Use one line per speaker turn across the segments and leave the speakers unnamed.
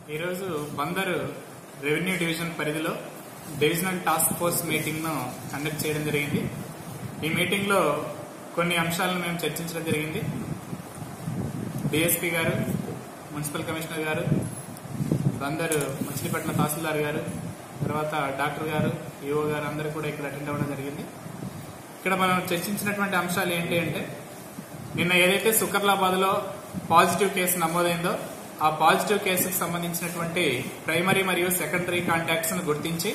ఈరోజు Bandar revenue division పరిధిలో divisional task force meeting ను కండక్ట్ చేయడం జరిగింది ఈ మీటింగ్ లో కొన్ని అంశాలను మేము చర్చించడం జరిగింది డిఎస్పీ గారు మున్సిపల్ కమిషనర్ గారు బందరు మచిలీపట్నం తహసీల్దార్ గారు తర్వాత డాక్టర్ గారు ఈఓ గారు అందరూ కూడా ఇక్కడ అటెండ్ అవ్వడం జరిగింది ఇక్కడ మనం చర్చించినటువంటి అంశాలు ఏంటి అంటే నిన్న ఏదైతే సుకర్లాబాద్ లో పాజిటివ్ కేసు నమోదైందో ఆ పాజిటివ్ కేసుకు సంబంధించినటువంటి ప్రైమరీ మరియు సెకండరీ కాంటాక్ట్స్ ను గుర్తించి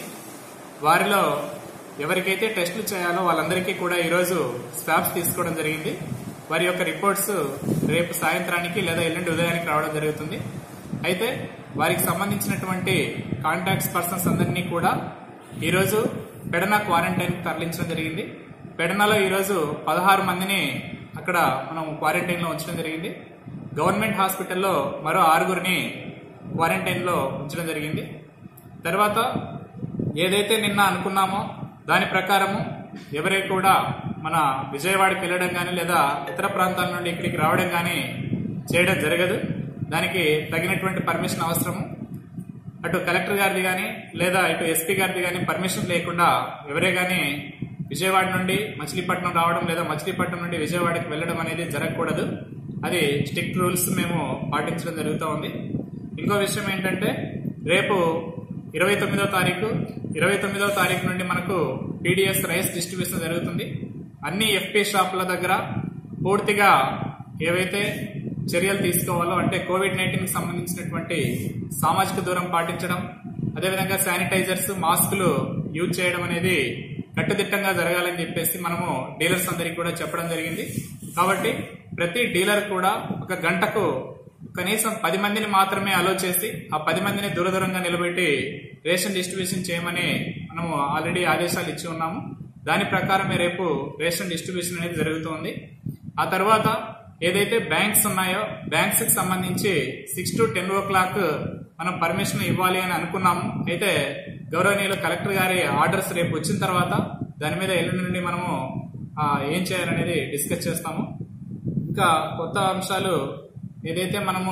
వారిలో ఎవరికైతే టెస్టులు చేయాలో వాళ్ళందరికీ కూడా ఈరోజు స్వాబ్స్ తీసుకోవడం జరిగింది వారి యొక్క రిపోర్ట్స్ రేపు సాయంత్రానికి లేదా ఎల్లుండి ఉదయానికి రావడం జరుగుతుంది అయితే వారికి సంబంధించినటువంటి కాంటాక్ట్స్ పర్సన్స్ అందరినీ కూడా ఈరోజు పెడన క్వారంటైన్ తరలించడం జరిగింది పెడనలో ఈరోజు పదహారు మందిని అక్కడ మనం క్వారంటైన్ లో ఉంచడం జరిగింది గవర్నమెంట్ హాస్పిటల్లో మరో ఆరుగురిని క్వారంటైన్ లో ఉంచడం జరిగింది తర్వాత ఏదైతే నిన్న అనుకున్నామో దాని ప్రకారము ఎవరే కూడా మన విజయవాడకి వెళ్ళడం కానీ లేదా ఇతర ప్రాంతాల నుండి ఇక్కడికి రావడం కానీ చేయడం జరగదు దానికి తగినటువంటి పర్మిషన్ అవసరము అటు కలెక్టర్ గారిది కానీ లేదా ఇటు ఎస్పీ గారిది కానీ పర్మిషన్ లేకుండా ఎవరే కానీ విజయవాడ నుండి మచిలీపట్నం రావడం లేదా మచిలీపట్నం నుండి విజయవాడకి వెళ్ళడం అనేది జరగకూడదు అది స్ట్రిక్ట్ రూల్స్ మేము పాటించడం జరుగుతూ ఉంది ఇంకో విషయం ఏంటంటే రేపు ఇరవై తొమ్మిదో తారీఖు ఇరవై తొమ్మిదో తారీఖు నుండి మనకు పీడిఎస్ రైస్ డిస్ట్రిబ్యూషన్ జరుగుతుంది అన్ని ఎఫ్పీ షాపుల దగ్గర పూర్తిగా ఏవైతే చర్యలు తీసుకోవాలో అంటే కోవిడ్ నైన్టీన్ కి సంబంధించినటువంటి సామాజిక దూరం పాటించడం అదేవిధంగా శానిటైజర్స్ మాస్కులు యూజ్ చేయడం అనేది కట్టుదిట్టంగా జరగాలని చెప్పేసి మనము డీలర్స్ అందరికి కూడా చెప్పడం జరిగింది కాబట్టి ప్రతి డీలర్ కూడా ఒక గంటకు కనీసం పది మందిని మాత్రమే అలో చేసి ఆ పది మందిని దూరదూరంగా నిలబెట్టి రేషన్ డిస్ట్రిబ్యూషన్ చేయమని మనము ఆల్రెడీ ఆదేశాలు ఇచ్చి ఉన్నాము దాని ప్రకారమే రేపు రేషన్ డిస్ట్రిబ్యూషన్ అనేది జరుగుతోంది ఆ తర్వాత ఏదైతే బ్యాంక్స్ ఉన్నాయో బ్యాంక్స్ కి సంబంధించి six to ten o'clock మనం పర్మిషన్ ఇవ్వాలి అని అనుకున్నాము అయితే గౌరవనీయులు కలెక్టర్ గారి ఆర్డర్స్ రేపు వచ్చిన తర్వాత దాని మీద ఎల్లుండి నుండి మనము ఆ, ఏం చేయాలనేది డిస్కస్ చేస్తాము ఇంకా కొత్త అంశాలు ఏదైతే మనము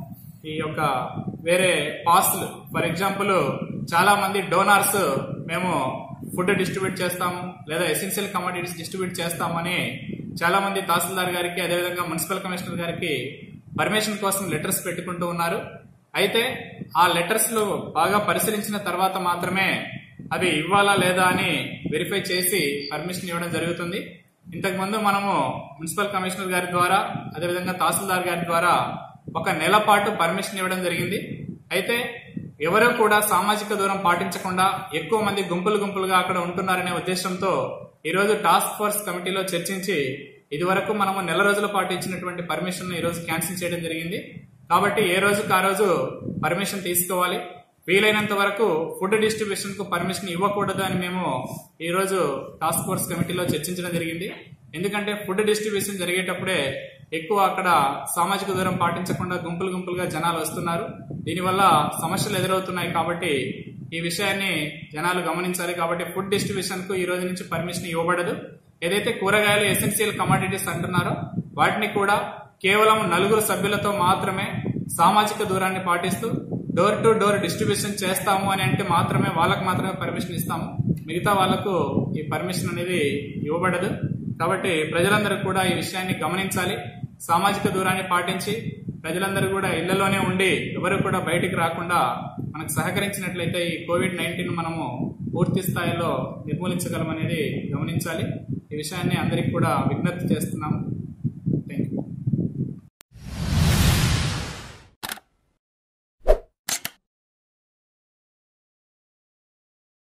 ఈ యొక్క వేరే పాస్లు ఫర్ ఎగ్జాంపుల్ చాలా మంది డోనార్స్ మేము ఫుడ్ డిస్ట్రిబ్యూట్ చేస్తాము లేదా ఎసెన్షియల్ కమోడిటీస్ డిస్ట్రిబ్యూట్ చేస్తామని చాలా మంది తహసీల్దార్ గారికి అదేవిధంగా మున్సిపల్ కమిషనర్ గారికి పర్మిషన్ కోసం లెటర్స్ పెట్టుకుంటూ ఉన్నారు అయితే ఆ లెటర్స్ లో బాగా పరిశీలించిన తర్వాత మాత్రమే అవి ఇవ్వాలా లేదా అని వెరిఫై చేసి పర్మిషన్ ఇవ్వడం జరుగుతుంది ఇంతకు ముందు మనము మున్సిపల్ కమిషనర్ గారి ద్వారా అదేవిధంగా తహసీల్దార్ గారి ద్వారా ఒక నెల పాటు పర్మిషన్ ఇవ్వడం జరిగింది అయితే ఎవరూ కూడా సామాజిక దూరం పాటించకుండా ఎక్కువ మంది గుంపులు గుంపులుగా అక్కడ ఉంటున్నారనే ఉద్దేశంతో ఈ రోజు టాస్క్ ఫోర్స్ కమిటీలో చర్చించి ఇది వరకు మనము నెల రోజుల పాటు ఇచ్చినటువంటి పర్మిషన్ ఈ రోజు క్యాన్సిల్ చేయడం జరిగింది కాబట్టి ఏ రోజుకి ఆ రోజు పర్మిషన్ తీసుకోవాలి వీలైనంత వరకు ఫుడ్ డిస్ట్రిబ్యూషన్ కు పర్మిషన్ ఇవ్వకూడదు అని మేము ఈ రోజు టాస్క్ ఫోర్స్ కమిటీలో చర్చించడం జరిగింది ఎందుకంటే ఫుడ్ డిస్ట్రిబ్యూషన్ జరిగేటప్పుడే ఎక్కువ అక్కడ సామాజిక దూరం పాటించకుండా గుంపులు గుంపులుగా జనాలు వస్తున్నారు దీనివల్ల సమస్యలు ఎదురవుతున్నాయి కాబట్టి ఈ విషయాన్ని జనాలు గమనించాలి కాబట్టి ఫుడ్ డిస్ట్రిబ్యూషన్ కు ఈ రోజు నుంచి పర్మిషన్ ఇవ్వబడదు ఏదైతే కూరగాయలు ఎసెన్షియల్ కమాడిటీస్ అంటున్నారో వాటిని కూడా కేవలం నలుగురు సభ్యులతో మాత్రమే సామాజిక దూరాన్ని పాటిస్తూ డోర్ టు డోర్ డిస్ట్రిబ్యూషన్ చేస్తాము అని అంటే మాత్రమే వాళ్ళకు మాత్రమే పర్మిషన్ ఇస్తాము మిగతా వాళ్ళకు ఈ పర్మిషన్ అనేది ఇవ్వబడదు కాబట్టి ప్రజలందరూ కూడా ఈ విషయాన్ని గమనించాలి సామాజిక దూరాన్ని పాటించి ప్రజలందరూ కూడా ఇళ్లలోనే ఉండి ఎవరు కూడా బయటికి రాకుండా మనకు సహకరించినట్లయితే ఈ కోవిడ్ నైన్టీన్ మనము పూర్తి స్థాయిలో నిర్మూలించగలమనేది గమనించాలి ఈ విషయాన్ని అందరికి కూడా విజ్ఞప్తి చేస్తున్నాము